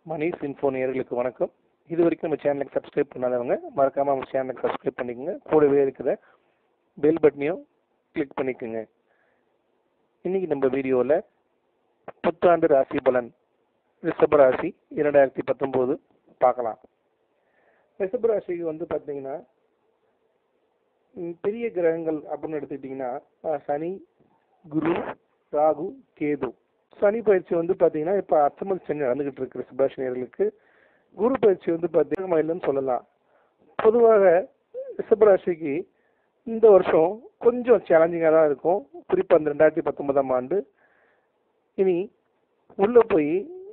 Manish info நேயர்களுக்கு வணக்கம் இது வரைக்கும் நம்ம சேனலுக்கு சப்ஸ்கிரைப் பண்ணாதவங்க மறக்காம நம்ம சேனலுக்கு சப்ஸ்கிரைப் பண்ணிக்கோங்க கூடவே இருக்கிற பெல் பட்டனையும் கிளிக் பண்ணிக்கோங்க இன்னைக்கு நம்ம வீடியோவில் புத்தாண்டு ராசி பலன் ரிஷப ராசி இரண்டாயிரத்தி பத்தொம்போது பார்க்கலாம் ரிஷப ராசிக்கு வந்து பார்த்தீங்கன்னா ம், பெரிய கிரகங்கள் அப்படின்னு எடுத்துக்கிட்டிங்கன்னா அஹ், சனி குரு ராகு கேது சனி பயிற்சி வந்து பார்த்தீங்கன்னா இப்போ அர்த்தமல் சனி நடந்துகிட்டு இருக்கு ரிஷபராசினியர்களுக்கு குரு பயிற்சி வந்து பார்த்தீங்கன்னா இல்லைன்னு சொல்லலாம் பொதுவாக ரிஷபராசிக்கு இந்த வருஷம் கொஞ்சம் சேலஞ்சிங்காக தான் இருக்கும் குறிப்பாக அந்த ரெண்டாயிரத்தி பத்தொன்பதாம் ஆண்டு இனி உள்ளே போய்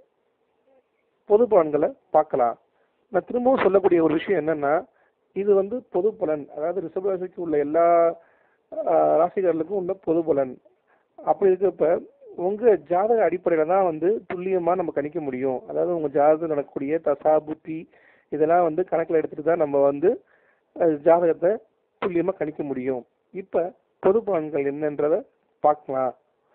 பொது பலன்களை பார்க்கலாம் நான் திரும்பவும் சொல்லக்கூடிய ஒரு விஷயம் என்னன்னா இது வந்து பொது பலன் அதாவது ரிஷபராசிக்கு உள்ள எல்லா ஆஹ், ராசிக்காரர்களுக்கும் உள்ள பொது பலன் அப்படி இருக்கப்ப உங்க ஜாதக அடிப்படையில தான் வந்து துல்லியமா நம்ம கணிக்க முடியும் அதாவது உங்க ஜாதகத்தில் நடக்கக்கூடிய தசா புத்தி இதெல்லாம் வந்து கணக்கில் எடுத்துட்டு தான் நம்ம வந்து அஹ், ஜாதகத்தை துல்லியமா கணிக்க முடியும் இப்ப பொது பலன்கள் என்னன்றத பார்க்கலாம்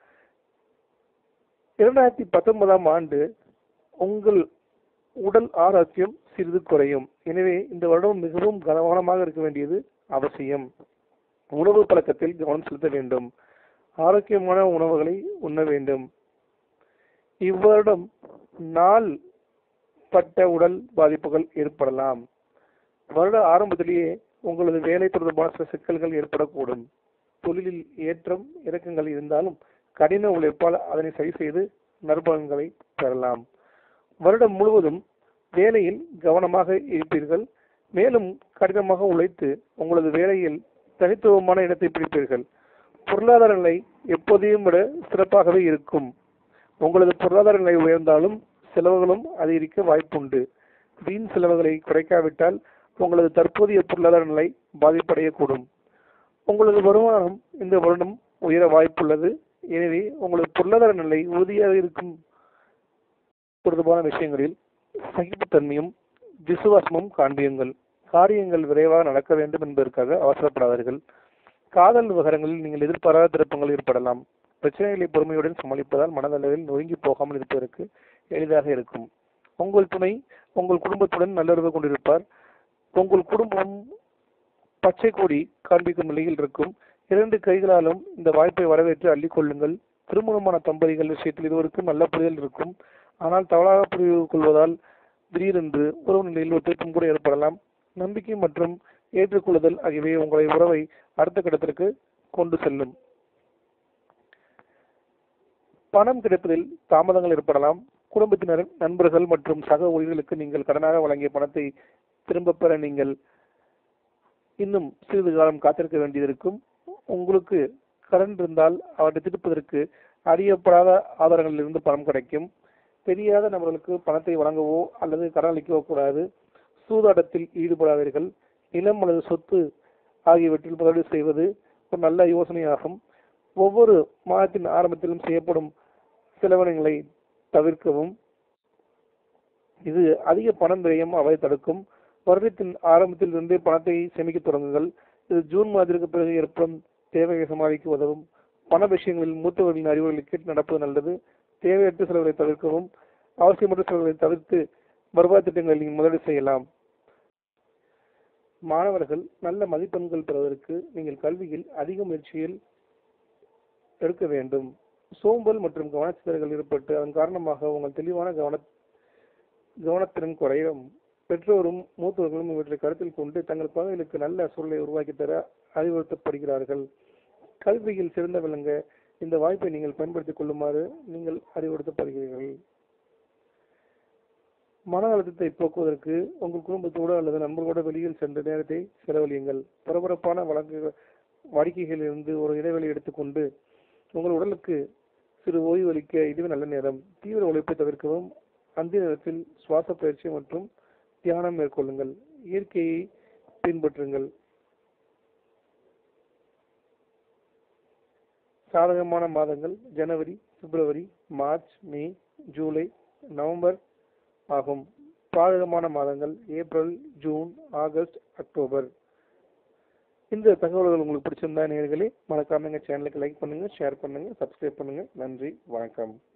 இரண்டாயிரத்தி பத்தொன்பதாம் ஆண்டு உங்கள் உடல் ஆரோக்கியம் சிறிது குறையும் எனவே இந்த வருடம் மிகவும் கவனமாக இருக்க வேண்டியது அவசியம் உணவு பழக்கத்தில் கவனம் செலுத்த வேண்டும் ஆரோக்கியமான உணவுகளை உண்ண வேண்டும் இவ்வருடம் நாள் பட்ட உடல் பாதிப்புகள் ஏற்படலாம் வருட ஆரம்பத்திலேயே உங்களது வேலை தொடர்பான சில சிக்கல்கள் ஏற்படக்கூடும் தொழிலில் ஏற்றம் இறக்கங்கள் இருந்தாலும் கடின உழைப்பால் அதனை சரி செய்து நற்பலன்களை பெறலாம் வருடம் முழுவதும் வேலையில் கவனமாக இருப்பீர்கள் மேலும் கடினமாக உழைத்து உங்களது வேலையில் தனித்துவமான இடத்தை பிடிப்பீர்கள் பொருளாதார நிலை எப்போதையும் விட சிறப்பாகவே இருக்கும் உங்களது பொருளாதார நிலை உயர்ந்தாலும் செலவுகளும் அதிகரிக்க வாய்ப்புண்டு வீண் செலவுகளை குறைக்காவிட்டால் உங்களது தற்போதைய பொருளாதார நிலை பாதிப்படையக்கூடும் உங்களது வருமானம் இந்த வருடம் உயர வாய்ப்புள்ளது எனவே உங்களது பொருளாதார நிலை உறுதியாக இருக்கும் தொடர்பான விஷயங்களில் சகிப்புத்தன்மையும் விசுவாசமும் காண்பியுங்கள் காரியங்கள் விரைவாக நடக்க வேண்டும் என்பதற்காக அவசரப்படாதீர்கள் காதல் விவகாரங்களில் நீங்கள் எதிர்பாராத திருப்பங்கள் ஏற்படலாம் பிரச்சனைகளை பொறுமையுடன் சமாளிப்பதால் மனதளவில் நொறுங்கி போகாமல் இருப்பதற்கு எளிதாக இருக்கும் உங்கள் துணை உங்கள் குடும்பத்துடன் நல்லுறவு கொண்டிருப்பார் உங்கள் குடும்பம் பச்சை கொடி காண்பிக்கும் நிலையில் இருக்கும் இரண்டு கைகளாலும் இந்த வாய்ப்பை வரவேற்று அள்ளிக் கொள்ளுங்கள் திருமணமான தம்பதிகள் விஷயத்தில் இருவருக்கும் நல்ல புரிதல் இருக்கும் ஆனால் தவறாக புரிந்து கொள்வதால் திடீரென்று உறவு நிலையில் ஒரு திருப்பம் கூட ஏற்படலாம் நம்பிக்கை மற்றும் ஏற்றுக்கொள்ளுதல் ஆகியவை உங்களை உறவை அடுத்த கட்டத்திற்கு கொண்டு செல்லும் பணம் கிடைப்பதில் தாமதங்கள் ஏற்படலாம் குடும்பத்தினர் நண்பர்கள் மற்றும் சக ஊழியர்களுக்கு நீங்கள் கடனாக வழங்கிய பணத்தை திரும்பப் பெற நீங்கள் இன்னும் சிறிது காலம் காத்திருக்க வேண்டியிருக்கும் உங்களுக்கு கடன் இருந்தால் அவற்றை திருப்பதற்கு அறியப்படாத ஆதாரங்களிலிருந்து பணம் கிடைக்கும் தெரியாத நபர்களுக்கு பணத்தை வழங்கவோ அல்லது கடன் அளிக்கவோ கூடாது சூதாட்டத்தில் ஈடுபடாதீர்கள் நிலம் அல்லது சொத்து ஆகியவற்றில் முதலீடு செய்வது ஒரு நல்ல யோசனையாகும் ஒவ்வொரு மாதத்தின் ஆரம்பத்திலும் செய்யப்படும் செலவினங்களை தவிர்க்கவும் இது அதிக பணம் விரயம் அவை தடுக்கும் வருடத்தின் ஆரம்பத்தில் இருந்தே பணத்தை சேமிக்க தொடங்குங்கள் இது ஜூன் மாதத்திற்கு பிறகு ஏற்படும் தேவையை சமாளிக்க உதவும் பண விஷயங்களில் மூத்தவர்களின் அறிவுரைகளை கேட்டு நடப்பது நல்லது தேவையற்ற செலவுகளை தவிர்க்கவும் அவசியமற்ற செலவுகளை தவிர்த்து வருவாய் திட்டங்களில் நீங்கள் முதலீடு செய்யலாம் மாணவர்கள் நல்ல மதிப்பெண்கள் பெறுவதற்கு நீங்கள் கல்வியில் அதிக முயற்சியில் எடுக்க வேண்டும் சோம்பல் மற்றும் கவனச்சிதறல்கள் ஏற்பட்டு அதன் காரணமாக உங்கள் தெளிவான கவன கவனத்திறன் குறையும் பெற்றோரும் மூத்தவர்களும் இவற்றை கருத்தில் கொண்டு தங்கள் குழந்தைகளுக்கு நல்ல சூழலை உருவாக்கி தர அறிவுறுத்தப்படுகிறார்கள் கல்வியில் சிறந்த விளங்க இந்த வாய்ப்பை நீங்கள் பயன்படுத்திக் கொள்ளுமாறு நீங்கள் அறிவுறுத்தப்படுகிறீர்கள் மன அழுத்தத்தை போக்குவதற்கு உங்கள் குடும்பத்தோடு அல்லது நண்பர்களோடு வெளியில் சென்று நேரத்தை செலவழியுங்கள் பரபரப்பான வழக்கு வாடிக்கைகளிலிருந்து ஒரு இடைவெளி எடுத்துக்கொண்டு உங்கள் உடலுக்கு சிறு ஓய்வு அளிக்க இதுவே நல்ல நேரம் தீவிர உழைப்பை தவிர்க்கவும் அந்த நேரத்தில் சுவாச பயிற்சி மற்றும் தியானம் மேற்கொள்ளுங்கள் இயற்கையை பின்பற்றுங்கள் சாதகமான மாதங்கள் ஜனவரி பிப்ரவரி மார்ச் மே ஜூலை நவம்பர் ஆகும் பாதகமான மாதங்கள் ஏப்ரல் ஜூன் ஆகஸ்ட் அக்டோபர் இந்த தகவல்கள் உங்களுக்கு பிடிச்சிருந்தா நேர்களே மறக்காம எங்க சேனலுக்கு லைக் பண்ணுங்க ஷேர் பண்ணுங்க சப்ஸ்கிரைப் பண்ணுங்க நன்றி வணக்கம்